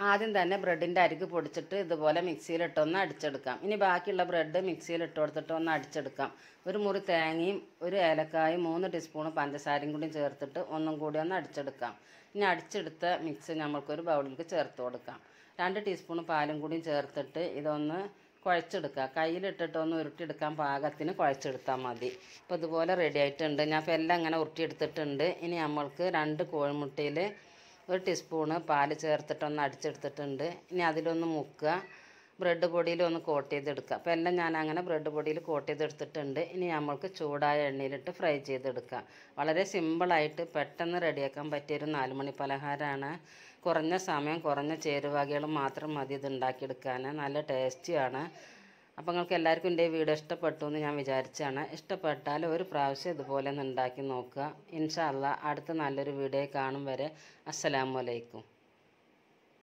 ആദ്യം തന്നെ ബ്രെഡിൻ്റെ അരിക് പൊടിച്ചിട്ട് ഇതുപോലെ മിക്സിയിലിട്ടൊന്ന് അടിച്ചെടുക്കാം ഇനി ബാക്കിയുള്ള ബ്രെഡ് മിക്സിയിൽ ഇട്ട് കൊടുത്തിട്ട് ഒന്ന് അടിച്ചെടുക്കാം ഒരു മുറി തേങ്ങയും ഒരു ഏലക്കായും മൂന്ന് ടീസ്പൂൺ പഞ്ചസാരയും കൂടി ചേർത്തിട്ട് ഒന്നും കൂടി ഒന്ന് അടിച്ചെടുക്കാം ഇനി അടിച്ചെടുത്ത മിക്സ് നമ്മൾക്കൊരു ബൗളിലേക്ക് ചേർത്ത് കൊടുക്കാം രണ്ട് ടീസ്പൂൺ പാലും കൂടി ചേർത്തിട്ട് ഇതൊന്ന് കുഴച്ചെടുക്കുക കയ്യിലിട്ടിട്ട് ഒന്ന് ഉരുട്ടിയെടുക്കാൻ പാകത്തിന് കുഴച്ചെടുത്താൽ മതി ഇപ്പോൾ ഇതുപോലെ റെഡി ആയിട്ടുണ്ട് ഞാൻ ഇപ്പോൾ എല്ലാം ഇങ്ങനെ ഉരുട്ടിയെടുത്തിട്ടുണ്ട് ഇനി നമ്മൾക്ക് രണ്ട് കോഴിമുട്ടയിൽ ഒരു ടീസ്പൂണ് പാല് ചേർത്തിട്ടൊന്ന് അടിച്ചെടുത്തിട്ടുണ്ട് ഇനി അതിലൊന്ന് മുക്കുക ബ്രെഡ് പൊടിയിൽ ഒന്ന് കോട്ട് ചെയ്തെടുക്കുക അപ്പോൾ എല്ലാം ഞാൻ അങ്ങനെ ബ്രെഡ് പൊടിയിൽ കോട്ട് ചെയ്തെടുത്തിട്ടുണ്ട് ഇനി നമ്മൾക്ക് ചൂടായ എണ്ണയിലിട്ട് ഫ്രൈ ചെയ്തെടുക്കുക വളരെ സിമ്പിളായിട്ട് പെട്ടെന്ന് റെഡിയാക്കാൻ പറ്റിയൊരു നാല് മണി പലഹാരമാണ് കുറഞ്ഞ സമയം കുറഞ്ഞ ചേരുവകകൾ മാത്രം മതി ഇത് ഉണ്ടാക്കിയെടുക്കാൻ നല്ല ടേസ്റ്റിയാണ് അപ്പോൾ നിങ്ങൾക്ക് എല്ലാവർക്കും എൻ്റെ ഈ വീഡിയോ ഇഷ്ടപ്പെട്ടു എന്ന് ഞാൻ വിചാരിച്ചാണ് ഇഷ്ടപ്പെട്ടാൽ ഒരു പ്രാവശ്യം ഇതുപോലെ ഒന്ന് ഉണ്ടാക്കി നോക്കുക ഇൻഷാ അല്ലാ അടുത്ത നല്ലൊരു വീഡിയോ കാണും വരെ അസ്സലാമു അലൈക്കും